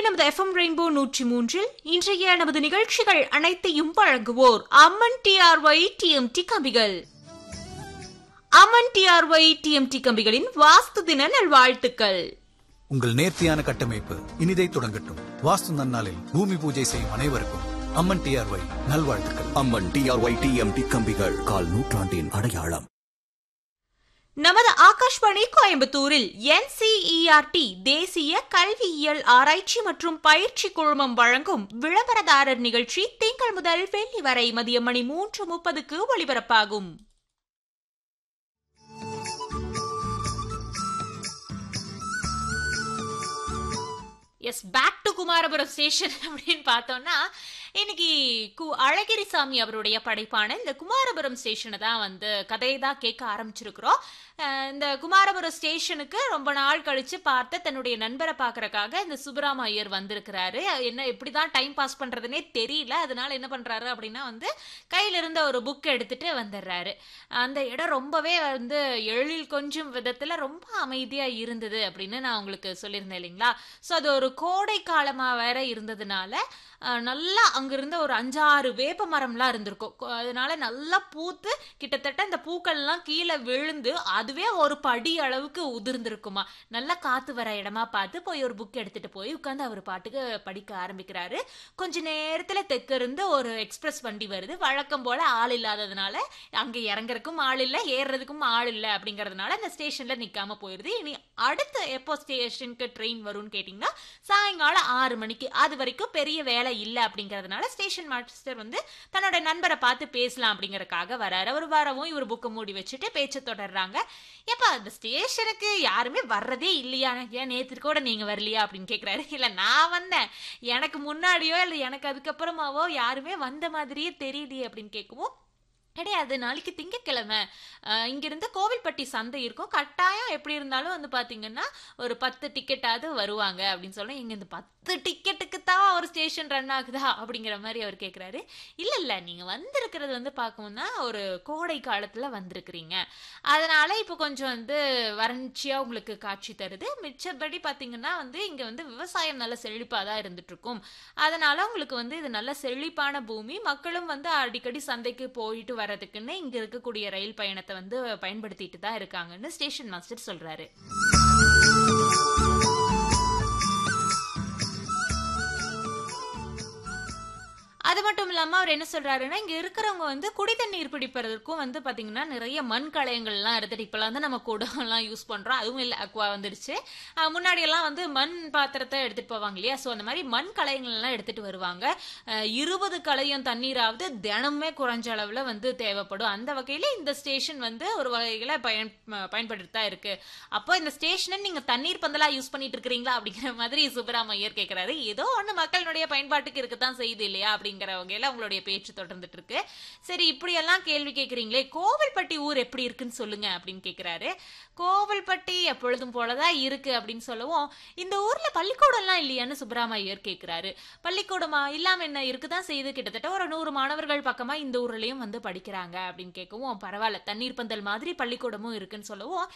நமது FM rainbow நூற்றி மூன்றில் இன்றைய நமது நிகழ்ச்சிகள் அனைத்தையும் வழங்குவோர் அம்மன் டிஆர்ஒய் டிஎம்டி கம்பிகள் அம்மன் டிஆர்ஒய் டிஎம்டி கம்பிகளின் வாஸ்து தின நல்வாழ்த்துக்கள் உங்கள் நேர்த்தியான கட்டமைப்பு இனிதை தொடங்கட்டும் வாஸ்து நன்னாளில் பூமி பூஜை செய்யும் அனைவருக்கும் அம்மன் டிஆர்ஒய் நல்வாழ்த்துக்கள் அம்மன் டிஆர்ஒய் டிஎம்டி கம்பிகள் கால் நூற்றாண்டின் அடையாளம் நமது ஆகாஷ்வாணி கோயம்புத்தூரில் என்சிஇஆர்டி தேசிய கல்வியியல் ஆராய்ச்சி மற்றும் பயிற்சி குழுமம் வழங்கும் விளம்பரதாரர் நிகழ்ச்சி திங்கள் முதல் வெள்ளி வரை மதியம் மணி மூன்று முப்பதுக்கு ஒளிபரப்பாகும் எஸ் பேக் டு குமாரபுரம் ஸ்டேஷன் அப்படின்னு பார்த்தோம்னா இன்னைக்கு கு அழகிரிசாமி அவருடைய படைப்பான இந்த குமாரபுரம் ஸ்டேஷனை தான் வந்து கதையை தான் கேட்க ஆரம்பிச்சிருக்கிறோம் அஹ் இந்த குமாரபுரம் ஸ்டேஷனுக்கு ரொம்ப நாள் கழிச்சு பார்த்து தன்னுடைய நண்பரை பார்க்கறக்காக இந்த சுப்பராம ஐயர் வந்திருக்கிறாரு என்ன எப்படி தான் டைம் பாஸ் பண்றதுனே தெரியல அதனால என்ன பண்றாரு அப்படின்னா வந்து கையில இருந்த ஒரு புக் எடுத்துட்டு வந்துடுறாரு அந்த இடம் ரொம்பவே வந்து எழில் கொஞ்சம் விதத்துல ரொம்ப அமைதியா இருந்தது அப்படின்னு நான் உங்களுக்கு சொல்லியிருந்தேன் இல்லைங்களா ஸோ அது ஒரு கோடை காலமா வேற இருந்ததுனால அஹ், நல்லா அங்கிருந்த ஒரு அஞ்சாறு வேப்ப மரம்லாம் இருந்திருக்கும் கொ- அதனால நல்லா பூத்து கிட்டத்தட்ட இந்த பூக்கள்லாம் கீழே விழுந்து அதுவே ஒரு படி அளவுக்கு உதிர்ந்திருக்குமா நல்லா காத்து வர இடமா பார்த்து போய் ஒரு புக் எடுத்துட்டு போய் உட்காந்து அவர் பாட்டுக்கு படிக்க ஆரம்பிக்கிறாரு கொஞ்ச நேரத்துல தெற்க இருந்து ஒரு எக்ஸ்பிரஸ் வண்டி வருது வழக்கம் போல ஆள் இல்லாததுனால அங்க இறங்குறதுக்கும் ஆள் இல்ல ஏறுறதுக்கும் ஆள் இல்ல அப்படிங்கறதுனால அந்த ஸ்டேஷன்ல நிக்காம போயிருது இனி அடுத்து எப்போ ஸ்டேஷனுக்கு ட்ரெயின் வரும்னு கேட்டிங்கன்னா சாயங்காலம் ஆறு மணிக்கு அது வரைக்கும் பெரிய வேலை இல்ல அப்படிங்கறதுனால ஸ்டேஷன் மாஸ்டர் வந்து தன்னோட நண்பரை பார்த்து பேசலாம் அப்படிங்கறதுக்காக வராரு அவர் வரவும் இவர் புக்கை மூடி வச்சுட்டு பேச்சை தொடர்றாங்க ஏப்பா அந்த ஸ்டேஷனுக்கு யாருமே வர்றதே இல்லையா ஏன் நேற்று கூட நீங்க வரலையா அப்படின்னு கேக்குறாரு இல்ல நான் வந்தேன் எனக்கு முன்னாடியோ இல்ல எனக்கு அதுக்கப்புறமாவோ யாருமே வந்த மாதிரியே தெரியலையே அப்படின்னு கேட்கவும் கிடையாது நாளைக்கு திங்கக்கிழமை அஹ், இங்கிருந்து கோவில்பட்டி சந்தை இருக்கும் கட்டாயம் எப்படி இருந்தாலும் வந்து பாத்தீங்கன்னா ஒரு பத்து டிக்கெட்டாவது வருவாங்க அப்படின்னு சொல்ல இங்க இந்த பத்து டிக்கெட்டுக்கு தான் ஒரு ஸ்டேஷன் ரன் ஆகுதா அப்படிங்கிற மாதிரி அவர் கேக்குறாரு இல்ல இல்ல நீங்க வந்திருக்கிறது வந்து பார்க்கணும்னா ஒரு கோடை காலத்துல வந்திருக்கிறீங்க அதனால இப்போ கொஞ்சம் வந்து வறட்சியா உங்களுக்கு காட்சி தருது மிச்சபடி பாத்தீங்கன்னா வந்து இங்க வந்து விவசாயம் நல்ல செழிப்பா தான் இருந்துட்டு இருக்கும் அதனால உங்களுக்கு வந்து இது நல்ல செழிப்பான பூமி மக்களும் வந்து அடிக்கடி சந்தைக்கு போயிட்டு வரதுக்குன்னு இங்க இருக்கக்கூடிய ரயில் பயணத்தை வந்து பயன்படுத்திட்டு தான் இருக்காங்கன்னு ஸ்டேஷன் மாஸ்டர் சொல்றாரு அது மட்டும் இல்லாம அவர் என்ன சொல்றாருன்னா இங்க இருக்கிறவங்க வந்து குடி தண்ணீர் பிடிப்பதற்கும் வந்து பாத்தீங்கன்னா நிறைய மண் களையங்கள்லாம் எடுத்துட்டு இப்பெல்லாம் வந்து நம்ம குடம்லாம் யூஸ் பண்றோம் அதுவும் இல்ல அக்வா வந்துருச்சு அஹ் முன்னாடி எல்லாம் வந்து மண் பாத்திரத்தை எடுத்துட்டு போவாங்க இல்லையா சோ அந்த மாதிரி மண் களையங்கள் எல்லாம் எடுத்துட்டு வருவாங்க அஹ் இருபது களையம் தண்ணீராவது தினமுமே குறைஞ்ச அளவுல வந்து தேவைப்படும் அந்த வகையில இந்த ஸ்டேஷன் வந்து ஒரு வகையில பயன் பயன்படுத்தி தான் இருக்கு அப்போ இந்த ஸ்டேஷனை நீங்க தண்ணீர் பந்தலா யூஸ் பண்ணிட்டு இருக்கிறீங்களா அப்படிங்கிற மாதிரி சுப்பராமையர் கேக்குறாரு ஏதோ ஒண்ணு மக்களுடைய பயன்பாட்டுக்கு இருக்கத்தான் செய்யுது இல்லையா அப்படிங்கிற வகையில அவங்களுடைய பேச்சு தொடர்ந்துட்டு இருக்கு சரி இப்படி எல்லாம் கேள்வி கேக்குறீங்களே கோவில்பட்டி ஊர் எப்படி இருக்குன்னு சொல்லுங்க அப்படின்னு கேக்குறாரு கோவில்பட்டி எப்பொழுதும் போலதான் இருக்கு அப்படின்னு சொல்லவும் இந்த ஊர்ல பள்ளிக்கூடம் எல்லாம் இல்லையான்னு சுப்பராமையர் கேக்குறாரு பள்ளிக்கூடமா இல்லாம என்ன இருக்குதான் செய்யுது கிட்டத்தட்ட ஒரு நூறு மாணவர்கள் பக்கமா இந்த ஊர்லயும் வந்து படிக்கிறாங்க அப்படின்னு கேட்கவும் பரவாயில்ல தண்ணீர் பந்தல் மாதிரி பள்ளிக்கூடமும் இருக்குன்னு சொல்லவும்